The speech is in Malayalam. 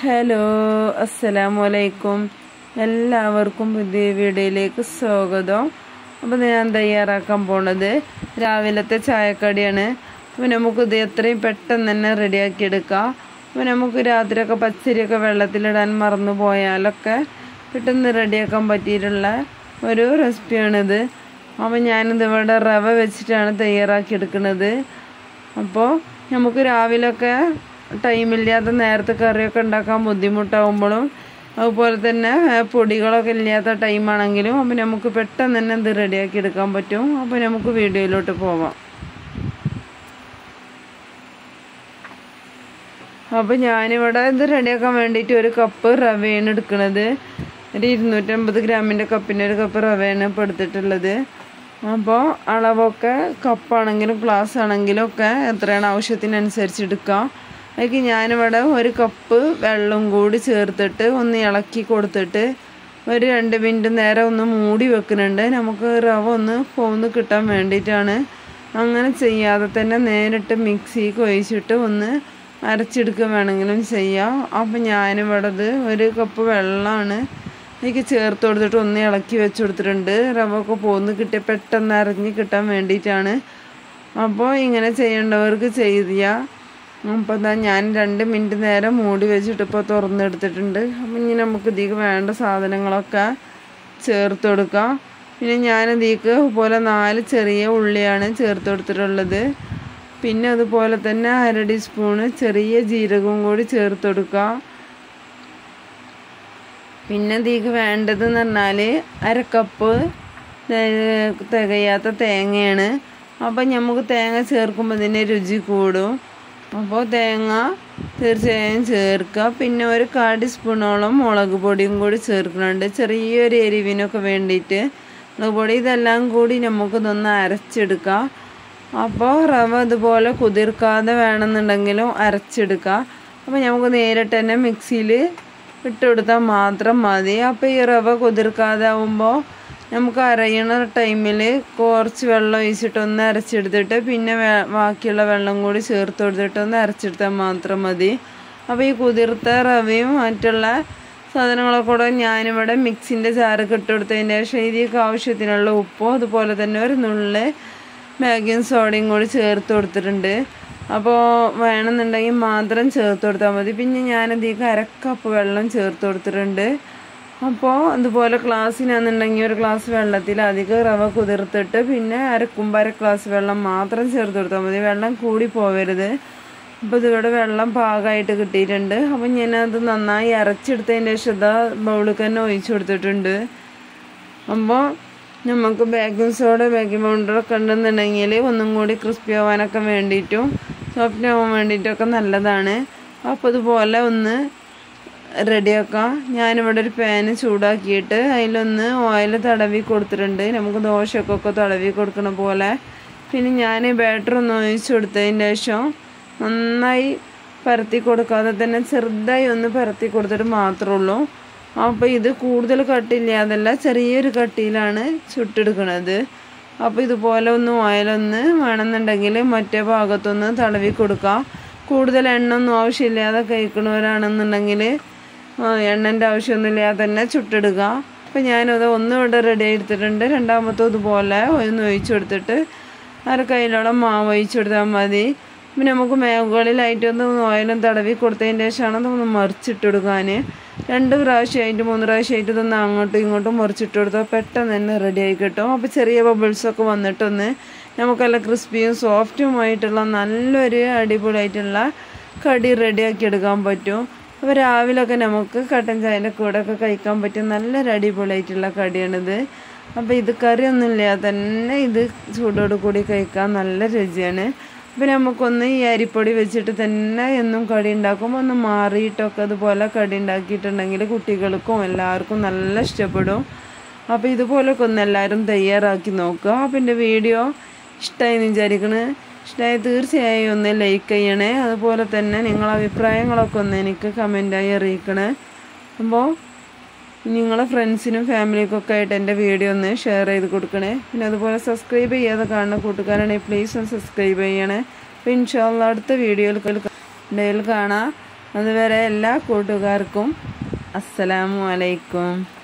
ഹലോ അസ്സലാമു അലൈക്കും എല്ലാവർക്കും പുതിയ വീഡിയോയിലേക്ക് സ്വാഗതം അപ്പോൾ ഞാൻ തയ്യാറാക്കാൻ പോണത് രാവിലത്തെ ചായക്കടിയാണ് അപ്പോൾ നമുക്ക് ഇത് എത്രയും പെട്ടെന്ന് തന്നെ റെഡിയാക്കി എടുക്കാം അപ്പോൾ നമുക്ക് രാത്രിയൊക്കെ പച്ചരിയൊക്കെ വെള്ളത്തിലിടാൻ മറന്നു പോയാലൊക്കെ പെട്ടെന്ന് റെഡിയാക്കാൻ പറ്റിയിട്ടുള്ള ഒരു റെസിപ്പിയാണിത് അപ്പോൾ ഞാനിത് ഇവിടെ റവ വെച്ചിട്ടാണ് തയ്യാറാക്കി എടുക്കുന്നത് അപ്പോൾ നമുക്ക് രാവിലെയൊക്കെ ടൈമില്ലാത്ത നേരത്തെ കറിയൊക്കെ ഉണ്ടാക്കാൻ ബുദ്ധിമുട്ടാകുമ്പോഴും അതുപോലെ തന്നെ പൊടികളൊക്കെ ഇല്ലാത്ത ടൈമാണെങ്കിലും അപ്പോൾ നമുക്ക് പെട്ടെന്ന് തന്നെ ഇത് റെഡിയാക്കി എടുക്കാൻ പറ്റും അപ്പോൾ നമുക്ക് വീഡിയോയിലോട്ട് പോവാം അപ്പോൾ ഞാനിവിടെ ഇത് റെഡിയാക്കാൻ വേണ്ടിയിട്ട് ഒരു കപ്പ് റവയാണ് എടുക്കുന്നത് ഒരു ഇരുന്നൂറ്റമ്പത് ഗ്രാമിൻ്റെ കപ്പിൻ്റെ ഒരു കപ്പ് റവയാണ് ഇപ്പോൾ എടുത്തിട്ടുള്ളത് അപ്പോൾ അളവൊക്കെ കപ്പാണെങ്കിലും ഗ്ലാസ് ആണെങ്കിലും ഒക്കെ എത്രയാണ് ആവശ്യത്തിനനുസരിച്ച് എടുക്കാം അതിലേക്ക് ഞാനിവിടെ ഒരു കപ്പ് വെള്ളം കൂടി ചേർത്തിട്ട് ഒന്ന് ഇളക്കി കൊടുത്തിട്ട് ഒരു രണ്ട് മിനിറ്റ് നേരം ഒന്ന് മൂടി വെക്കുന്നുണ്ട് നമുക്ക് റവ ഒന്ന് പോന്ന് കിട്ടാൻ വേണ്ടിയിട്ടാണ് അങ്ങനെ ചെയ്യാതെ തന്നെ നേരിട്ട് മിക്സിക്ക് ഒഴിച്ചിട്ട് ഒന്ന് അരച്ചെടുക്കുക വേണമെങ്കിലും ചെയ്യാം അപ്പം ഞാനിവിടെ ഇത് ഒരു കപ്പ് വെള്ളമാണ് എനിക്ക് ചേർത്ത് കൊടുത്തിട്ട് ഒന്ന് ഇളക്കി വെച്ച് കൊടുത്തിട്ടുണ്ട് റവ ഒക്കെ പോന്ന് കിട്ടിയ പെട്ടെന്ന് അരഞ്ഞ് കിട്ടാൻ വേണ്ടിയിട്ടാണ് അപ്പോൾ ഇങ്ങനെ ചെയ്യേണ്ടവർക്ക് ചെയ്യാം അപ്പോൾ എന്താ ഞാൻ രണ്ട് മിനിറ്റ് നേരം മൂടി വെച്ചിട്ട് ഇപ്പോൾ തുറന്നെടുത്തിട്ടുണ്ട് അപ്പം ഇനി നമുക്ക് ഇതിലേക്ക് വേണ്ട സാധനങ്ങളൊക്കെ ചേർത്ത് കൊടുക്കാം പിന്നെ ഞാൻ ഇതിലേക്ക് അതുപോലെ നാല് ചെറിയ ഉള്ളിയാണ് ചേർത്ത് കൊടുത്തിട്ടുള്ളത് പിന്നെ അതുപോലെ തന്നെ അര ടീസ്പൂണ് ചെറിയ ജീരകവും കൂടി ചേർത്ത് കൊടുക്കുക പിന്നെ ഇതിലേക്ക് വേണ്ടതെന്ന് പറഞ്ഞാൽ അര കപ്പ് തികയാത്ത തേങ്ങയാണ് അപ്പം നമുക്ക് തേങ്ങ ചേർക്കുമ്പോൾ ഇതിൻ്റെ രുചി കൂടും അപ്പോൾ തേങ്ങ തീർച്ചയായും ചേർക്കുക പിന്നെ ഒരു കാ ടീസ്പൂണോളം മുളക് പൊടിയും കൂടി ചേർക്കുന്നുണ്ട് ചെറിയൊരു എരിവിനൊക്കെ വേണ്ടിയിട്ട് മുളക് പൊടി ഇതെല്ലാം കൂടി നമുക്കിതൊന്ന് അരച്ചെടുക്കാം അപ്പോൾ റവ ഇതുപോലെ കുതിർക്കാതെ വേണമെന്നുണ്ടെങ്കിലും അരച്ചെടുക്കുക അപ്പോൾ നമുക്ക് നേരിട്ട് തന്നെ മിക്സിയിൽ ഇട്ട് കൊടുത്താൽ മാത്രം മതി അപ്പോൾ ഈ റവ കുതിർക്കാതെ ആവുമ്പോൾ നമുക്ക് അരയണ ടൈമിൽ കുറച്ച് വെള്ളം ഒഴിച്ചിട്ട് ഒന്ന് അരച്ചെടുത്തിട്ട് പിന്നെ ബാക്കിയുള്ള വെള്ളം കൂടി ചേർത്ത് കൊടുത്തിട്ട് ഒന്ന് അരച്ചെടുത്താൽ മാത്രം മതി അപ്പോൾ ഈ കുതിർത്ത റവയും മറ്റുള്ള സാധനങ്ങളൊക്കെ കൂടെ ഞാനിവിടെ മിക്സിൻ്റെ ചാറൊക്കെ ഇട്ട് കൊടുത്തതിന് ശേഷം ഇതിലേക്ക് ആവശ്യത്തിനുള്ള ഉപ്പും അതുപോലെ തന്നെ ഒരു നുള്ളിൽ മാഗിയും സോഡയും കൂടി ചേർത്ത് കൊടുത്തിട്ടുണ്ട് അപ്പോൾ വേണമെന്നുണ്ടെങ്കിൽ മാത്രം ചേർത്ത് കൊടുത്താൽ മതി പിന്നെ ഞാനതിലേക്ക് അരക്കപ്പ് വെള്ളം ചേർത്ത് കൊടുത്തിട്ടുണ്ട് അപ്പോൾ അതുപോലെ ഗ്ലാസ്സിനാണെന്നുണ്ടെങ്കിൽ ഒരു ഗ്ലാസ് വെള്ളത്തിൽ അധികം റവ കുതിർത്തിട്ട് പിന്നെ അരക്കുമ്പോൾ അര ഗ്ലാസ് വെള്ളം മാത്രം ചേർത്ത് കൊടുത്താൽ മതി വെള്ളം കൂടി പോവരുത് അപ്പോൾ ഇതിവിടെ വെള്ളം പാകമായിട്ട് കിട്ടിയിട്ടുണ്ട് അപ്പോൾ ഞാനത് നന്നായി അരച്ചെടുത്തതിൻ്റെ ശേഷം ഇതാ ബൗളിൽ തന്നെ ഒഴിച്ചു കൊടുത്തിട്ടുണ്ട് അപ്പോൾ നമുക്ക് ബേക്കിംഗ് സോഡ ബേക്കിംഗ് പൗഡറൊക്കെ ഉണ്ടെന്നുണ്ടെങ്കിൽ ഒന്നും കൂടി ക്രിസ്പി ആവാനൊക്കെ വേണ്ടിയിട്ടും സോഫ്റ്റ് ആവാൻ വേണ്ടിയിട്ടൊക്കെ നല്ലതാണ് അപ്പോൾ ഇതുപോലെ ഒന്ന് റെഡിയാക്കാം ഞാനിവിടെ ഒരു പാന് ചൂടാക്കിയിട്ട് അതിലൊന്ന് ഓയിൽ തടവി കൊടുത്തിട്ടുണ്ട് നമുക്ക് ദോശക്കൊക്കെ തടവി കൊടുക്കണ പോലെ പിന്നെ ഞാൻ ബാറ്റർ ഒന്ന് ഒഴിച്ചു കൊടുത്തതിന് ശേഷം നന്നായി പരത്തി കൊടുക്കാതെ തന്നെ ചെറുതായി ഒന്ന് പരത്തി കൊടുത്തിട്ട് മാത്രമേ ഉള്ളൂ അപ്പോൾ ഇത് കൂടുതൽ കട്ടിയില്ലാതല്ല ചെറിയൊരു കട്ടിയിലാണ് ചുട്ടെടുക്കുന്നത് അപ്പോൾ ഇതുപോലെ ഒന്ന് ഓയിലൊന്ന് വേണമെന്നുണ്ടെങ്കിൽ മറ്റേ ഭാഗത്തൊന്ന് തടവി കൊടുക്കാം കൂടുതൽ എണ്ണ ഒന്നും ആവശ്യമില്ലാതെ കഴിക്കണവരാണെന്നുണ്ടെങ്കിൽ എണ്ണൻ്റെ ആവശ്യമൊന്നുമില്ലാതെ തന്നെ ചുട്ടെടുക്കുക അപ്പോൾ ഞാനത് ഒന്നും ഇവിടെ റെഡി എടുത്തിട്ടുണ്ട് രണ്ടാമത്തെ ഇതുപോലെ ഒന്ന് ഒഴിച്ചു കൊടുത്തിട്ട് അര കയ്യിലോളം മാവ് ഒഴിച്ചു കൊടുത്താൽ മതി പിന്നെ നമുക്ക് മുകളിലായിട്ടൊന്ന് ഓയിലും തടവി കൊടുത്തതിന് ശേഷമാണ് അതൊന്ന് മറിച്ചിട്ടെടുക്കാൻ രണ്ട് പ്രാവശ്യമായിട്ട് മൂന്ന് പ്രാവശ്യമായിട്ട് ഇതൊന്ന് അങ്ങോട്ടും ഇങ്ങോട്ടും മറിച്ചിട്ട് കൊടുത്താൽ പെട്ടെന്ന് തന്നെ റെഡി ആയി കിട്ടും അപ്പോൾ ചെറിയ ബബിൾസൊക്കെ വന്നിട്ടൊന്ന് നമുക്കെല്ലാം ക്രിസ്പിയും സോഫ്റ്റുമായിട്ടുള്ള നല്ലൊരു അടിപൊളിയായിട്ടുള്ള കടി റെഡിയാക്കി എടുക്കാൻ പറ്റും അപ്പോൾ രാവിലെയൊക്കെ നമുക്ക് കട്ടൻ ചായൻ്റെ കൂടെ ഒക്കെ കഴിക്കാൻ പറ്റും നല്ലൊരു അടിപൊളിയായിട്ടുള്ള കടിയാണിത് അപ്പോൾ ഇത് കറിയൊന്നും ഇല്ലാതെ തന്നെ ഇത് ചൂടോട് കൂടി കഴിക്കാൻ നല്ല രുചിയാണ് അപ്പോൾ നമുക്കൊന്ന് ഈ അരിപ്പൊടി വെച്ചിട്ട് തന്നെ എന്നും കടി ഉണ്ടാക്കുമ്പോൾ ഒന്ന് മാറിയിട്ടൊക്കെ അതുപോലെ കടി ഉണ്ടാക്കിയിട്ടുണ്ടെങ്കിൽ കുട്ടികൾക്കും എല്ലാവർക്കും നല്ല ഇഷ്ടപ്പെടും അപ്പോൾ ഇതുപോലൊക്കെ ഒന്ന് എല്ലാവരും തയ്യാറാക്കി നോക്കുക അപ്പോൾ എൻ്റെ വീഡിയോ ഇഷ്ടമായി വിചാരിക്കണേ ഇഷ്ടമായി തീർച്ചയായും ഒന്ന് ലൈക്ക് ചെയ്യണേ അതുപോലെ തന്നെ നിങ്ങളെ അഭിപ്രായങ്ങളൊക്കെ ഒന്ന് എനിക്ക് കമൻറ്റായി അറിയിക്കണേ അപ്പോൾ നിങ്ങളെ ഫ്രണ്ട്സിനും ഫാമിലിക്കൊക്കെ ആയിട്ട് എൻ്റെ വീഡിയോ ഒന്ന് ഷെയർ ചെയ്ത് കൊടുക്കണേ പിന്നെ അതുപോലെ സബ്സ്ക്രൈബ് ചെയ്യാതെ കാണുന്ന കൂട്ടുകാരാണെങ്കിൽ പ്ലീസ് ഒന്ന് സബ്സ്ക്രൈബ് ചെയ്യണേ അപ്പോൾ ഇൻഷാല്ല അടുത്ത വീഡിയോയിൽ ഡേയിൽ കാണാം അതുവരെ എല്ലാ കൂട്ടുകാർക്കും അസ്സലാമു അലൈക്കും